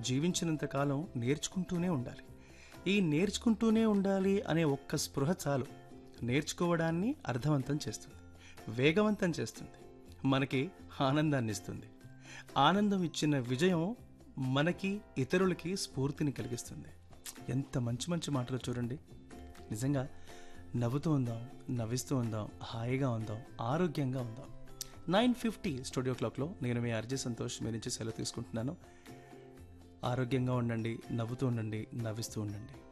జీవించినంత కాలం నేర్చుకుంటూనే ఉండాలి ఈ నేర్చుకుంటూనే ఉండాలి అనే ఒక్క స్పృహ చాలు నేర్చుకోవడాన్ని అర్థవంతం చేస్తుంది వేగవంతం చేస్తుంది మనకి ఆనందాన్ని ఇస్తుంది ఆనందం ఇచ్చిన విజయం మనకి ఇతరులకి స్ఫూర్తిని కలిగిస్తుంది ఎంత మంచి మంచి మాటలు చూడండి నిజంగా నవ్వుతూ ఉందాం నవ్విస్తూ ఉందాం హాయిగా ఉందాం ఆరోగ్యంగా ఉందాం నైన్ ఫిఫ్టీ స్టూడియో క్లాక్లో నేను మీ అర్జీ సంతోష్ మీ నుంచి సెలవు తీసుకుంటున్నాను ఆరోగ్యంగా ఉండండి నవ్వుతూ ఉండండి నవ్విస్తూ ఉండండి